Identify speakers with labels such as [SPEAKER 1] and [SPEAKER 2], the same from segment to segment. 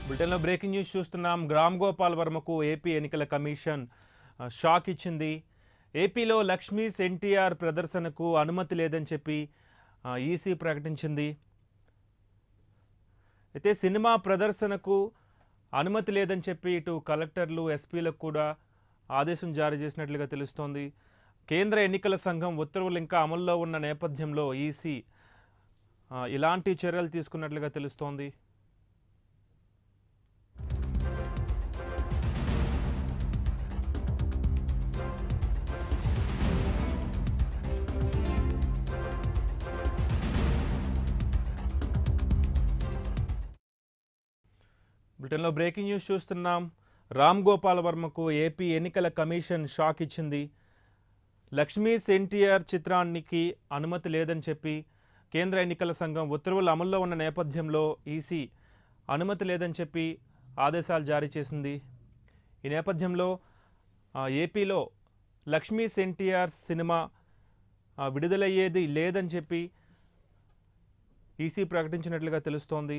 [SPEAKER 1] బులెటిన్లో breaking news చూస్తున్నాం గ్రామ్ గోపాల్ వర్మకు ఏపీ ఎన్నికల కమిషన్ ఆ, షాక్ ఇచ్చింది ఏపీలో లక్ష్మీస్ ఎన్టీఆర్ ప్రదర్శనకు అనుమతి లేదని చెప్పి ఆ, ఈసీ ప్రకటించింది అయితే సినిమా ప్రదర్శనకు అనుమతి లేదని చెప్పి ఇటు కలెక్టర్లు ఎస్పీలకు కూడా ఆదేశం జారీ చేసినట్లుగా తెలుస్తోంది కేంద్ర ఎన్నికల సంఘం ఉత్తర్వులు ఇంకా అమల్లో ఉన్న నేపథ్యంలో ఈసీ ఆ, ఇలాంటి చర్యలు తీసుకున్నట్లుగా తెలుస్తోంది బ్రిటన్లో బ్రేకింగ్ న్యూస్ చూస్తున్నాం రామ్ గోపాల్ వర్మకు ఏపీ ఎన్నికల కమిషన్ షాక్ ఇచ్చింది లక్ష్మీస్ ఎన్టీఆర్ చిత్రానికి అనుమతి లేదని చెప్పి కేంద్ర ఎన్నికల సంఘం ఉత్తర్వులు అమల్లో ఉన్న నేపథ్యంలో ఈసీ అనుమతి లేదని చెప్పి ఆదేశాలు జారీ చేసింది ఈ నేపథ్యంలో ఆ, ఏపీలో లక్ష్మీస్ ఎన్టీఆర్ సినిమా ఆ, విడుదలయ్యేది లేదని చెప్పి ఈసీ ప్రకటించినట్లుగా తెలుస్తోంది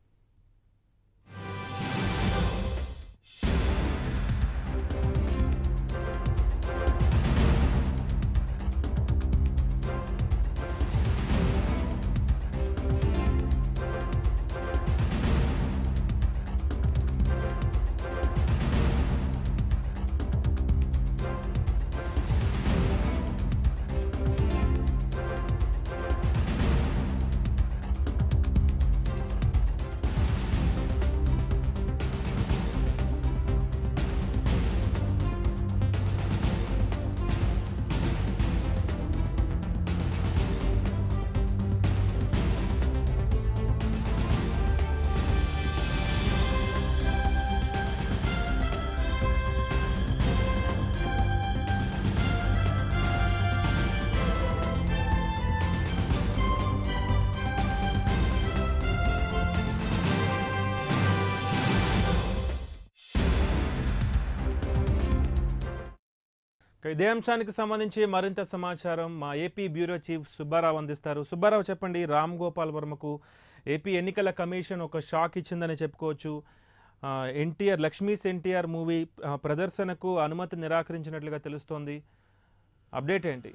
[SPEAKER 1] ఇక ఇదే అంశానికి సంబంధించి మరింత సమాచారం మా ఏపీ బ్యూరో చీఫ్ సుబ్బారావు అందిస్తారు సుబ్బారావు చెప్పండి రామ్ గోపాల్ వర్మకు ఏపీ ఎన్నికల కమిషన్ ఒక షాక్ ఇచ్చిందని చెప్పుకోవచ్చు ఆ, ఎన్టీఆర్ లక్ష్మీస్ ఎన్టీఆర్ మూవీ ఆ, ప్రదర్శనకు అనుమతి నిరాకరించినట్లుగా తెలుస్తోంది అప్డేట్ ఏంటి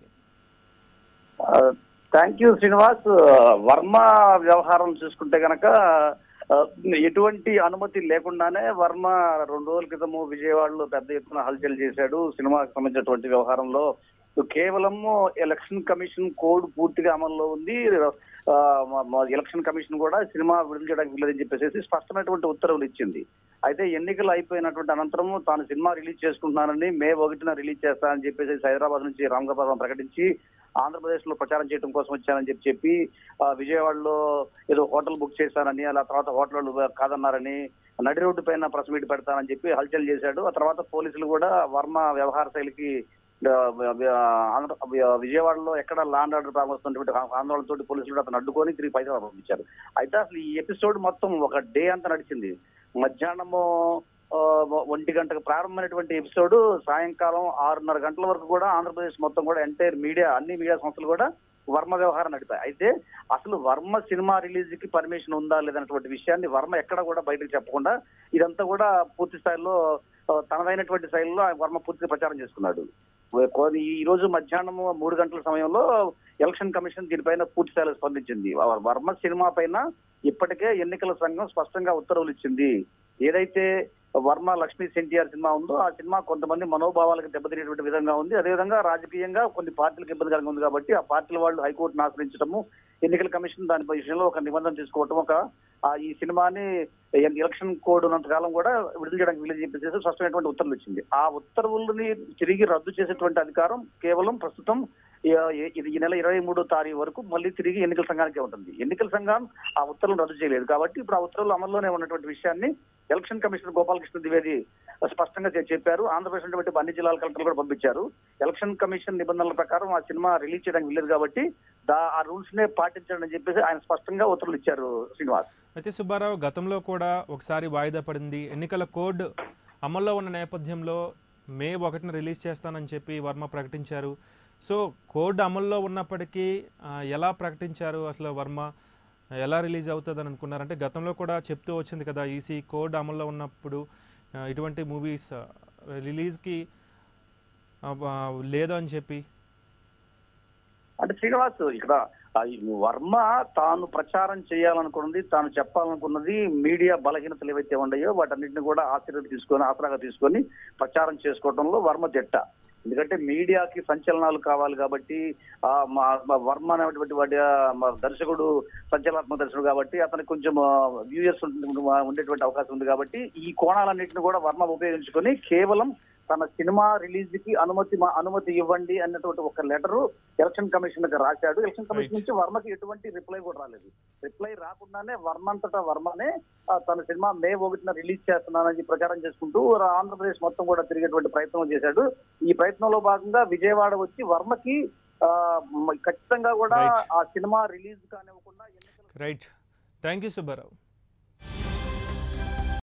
[SPEAKER 2] థ్యాంక్ యూ శ్రీనివాస్ వర్మ వ్యవహారం చూసుకుంటే గనక ఆ, ఎటువంటి అనుమతి లేకుండానే వర్మ రెండు రోజుల క్రితము విజయవాడలో పెద్ద ఎత్తున హల్చల్ చేశాడు సినిమాకి సంబంధించినటువంటి వ్యవహారంలో కేవలం ఎలక్షన్ కమిషన్ కోడ్ పూర్తిగా అమల్లో ఉంది ఆ, మ- మ- ఎలక్షన్ కమిషన్ కూడా సినిమా విడుదల చేయడానికి వీలేదని చెప్పేసి స్పష్టమైనటువంటి ఉత్తర్వులు ఇచ్చింది అయితే ఎన్నికలు అయిపోయినటువంటి అనంతరం తాను సినిమా రిలీజ్ చేసుకుంటున్నానని మే ఒకటిన రిలీజ్ చేస్తానని చెప్పేసి హైదరాబాద్ నుంచి రామ్ గోపాల్ వర్మ ప్రకటించి ఆంధ్రప్రదేశ్ లో ప్రచారం చేయడం కోసం వచ్చానని చెప్పి చెప్పి ఆ, విజయవాడలో ఏదో హోటల్ బుక్ చేశానని అలా తర్వాత హోటల్ వాళ్ళు కాదన్నారని నడి రోడ్డు పైన ప్రెస్ మీట్ పెడతానని చెప్పి హల్చల్ చేశాడు ఆ తర్వాత పోలీసులు కూడా వర్మ వ్యవహార శైలికి ఆ, ఆ, ఆంధ్ర ఆ, విజయవాడలో ఎక్కడ లాండ్ ఆర్డర్ ప్రాబ్లం వస్తున్నటువంటి ఆందోళనతో పోలీసులు కూడా అతను అడ్డుకొని తిరిగి పైన పంపించారు అయితే అసలు ఈ ఎపిసోడ్ మొత్తం ఒక డే అంతా నడిచింది మధ్యాహ్నము ఆ, ఒంటి గంటకు ప్రారంభమైనటువంటి ఎపిసోడ్ సాయంకాలం ఆరున్నర గంటల వరకు కూడా ఆంధ్రప్రదేశ్ మొత్తం కూడా ఎంటైర్ మీడియా అన్ని మీడియా సంస్థలు కూడా వర్మ వ్యవహారం నడిపాయి అయితే అసలు వర్మ సినిమా రిలీజ్ కి పర్మిషన్ ఉందా లేదన్నటువంటి విషయాన్ని వర్మ ఎక్కడ కూడా బయటకు చెప్పకుండా ఇదంతా కూడా పూర్తి స్థాయిలో ఆ, తనదైనటువంటి శైలిలో ఆయన వర్మ పూర్తిగా ప్రచారం చేసుకున్నాడు కొ- ఈ రోజు మధ్యాహ్నం మూడు గంటల సమయంలో ఎలక్షన్ కమిషన్ దీనిపైన పూర్తి స్థాయిలో స్పందించింది వ- వర్మ సినిమా పైన ఇప్పటికే ఎన్నికల సంఘం స్పష్టంగా ఉత్తర్వులు ఇచ్చింది ఏదైతే వర్మ లక్ష్మీ ఎన్టీఆర్ సినిమా ఉందో ఆ సినిమా కొంతమంది మనోభావాలకు దెబ్బతినేటువంటి విధంగా ఉంది అదేవిధంగా రాజకీయంగా కొన్ని పార్టీలకు ఇబ్బందికరంగా ఉంది కాబట్టి ఆ పార్టీల వాళ్ళు హైకోర్టును ఆశ్రయించడము ఎన్నికల కమిషన్ దాని విషయంలో ఒక నిబంధన తీసుకోవటం ఒక ఆ ఈ సినిమాని ఎ- ఎలక్షన్ కోడ్ ఉన్నంతకాలం కూడా విడుదల చేయడానికి వీలు చెప్పేసి స్పష్టమైనటువంటి ఉత్తర్వులు ఇచ్చింది ఆ ఉత్తర్వులని తిరిగి రద్దు చేసేటువంటి అధికారం కేవలం ప్రస్తుతం ఈ- ఇది ఈ నెల ఇరవై మూడో తారీఖు వరకు మళ్ళీ తిరిగి ఎన్నికల సంఘానికే ఉంటుంది ఎన్నికల సంఘం ఆ ఉత్తర్వులు రద్దు చేయలేదు కాబట్టి ఇప్పుడు ఆ ఉత్తర్వులు అమల్లోనే ఉన్నటువంటి విషయాన్ని ఎలక్షన్ కమిషనర్ గోపాలకృష్ణ ద్వివేది స్పష్టంగా చె- చెప్పారు ఆంధ్రప్రదేశ్ ఉన్నటువంటి అన్ని జిల్లాల కలెక్టర్లు కూడా పంపించారు ఎలక్షన్ కమిషన్ నిబంధనల ప్రకారం ఆ సినిమా రిలీజ్ చేయడానికి వీలేదు కాబట్టి దా ఆ రూల్స్ నే పాటించండి అని చెప్పేసి ఆయన స్పష్టంగా ఉత్తర్వులు ఇచ్చారు శ్రీనివాస్
[SPEAKER 1] అయితే సుబ్బారావు గతంలో కూడా ఒకసారి వాయిదా పడింది ఎన్నికల కోడ్ అమల్లో ఉన్న నేపథ్యంలో మే ఒకటిన రిలీజ్ చేస్తానని చెప్పి వర్మ ప్రకటించారు సో కోడ్ అమల్లో ఉన్నప్పటికీ ఆ, ఎలా ప్రకటించారు అసలు వర్మ ఎలా రిలీజ్ అవుతుందని అనుకున్నారు అంటే గతంలో కూడా చెప్తూ వచ్చింది కదా ఈసీ కోడ్ అమల్లో ఉన్నప్పుడు ఆ, ఇటువంటి మూవీస్ రిలీజ్కి లేదు అని చెప్పి
[SPEAKER 2] అంటే శ్రీనివాస్ ఇక్కడ ఆ, ఈ వర్మ తాను ప్రచారం చేయాలనుకున్నది తాను చెప్పాలనుకున్నది మీడియా బలహీనతలు ఏవైతే ఉన్నాయో వాటన్నిటిని కూడా ఆశ్చర్యం తీసుకొని ఆసరాగా తీసుకొని ప్రచారం చేసుకోవడంలో వర్మ జట్ట ఎందుకంటే మీడియాకి సంచలనాలు కావాలి కాబట్టి ఆ మా మా వర్మ అనేటువంటి వాడి ఆ, మా దర్శకుడు సంచలనాత్మక దర్శకుడు కాబట్టి అతనికి కొంచెం వ్యూయర్స్ ఉండేటువంటి అవకాశం ఉంది కాబట్టి ఈ కోణాలన్నింటిని కూడా వర్మ ఉపయోగించుకొని కేవలం తన సినిమా రిలీజ్ కి అనుమతి మా- అనుమతి ఇవ్వండి అన్నటువంటి ఒక లెటర్ ఎలక్షన్ కమిషన్ కి రాశాడు ఎలక్షన్ కమిషన్
[SPEAKER 1] Right.
[SPEAKER 2] నుంచి వర్మకి ఎటువంటి రిప్లై కూడా రాలేదు రిప్లై రాకుండానే వర్మ అంతటా వర్మనే ఆ, తన సినిమా మే ఒకటిన రిలీజ్ చేస్తున్నానని చెప్పి ప్రచారం చేసుకుంటూ రా- ఆంధ్రప్రదేశ్ మొత్తం కూడా తిరిగేటువంటి ప్రయత్నం చేశాడు ఈ ప్రయత్నంలో భాగంగా విజయవాడ వచ్చి వర్మకి ఆ, మ- ఖచ్చితంగా కూడా
[SPEAKER 1] Right.
[SPEAKER 2] ఆ సినిమా రిలీజ్ కానివ్వకుండా ఎన్నికల
[SPEAKER 1] రైట్ థ్యాంక్ యూ సుబ్బారావు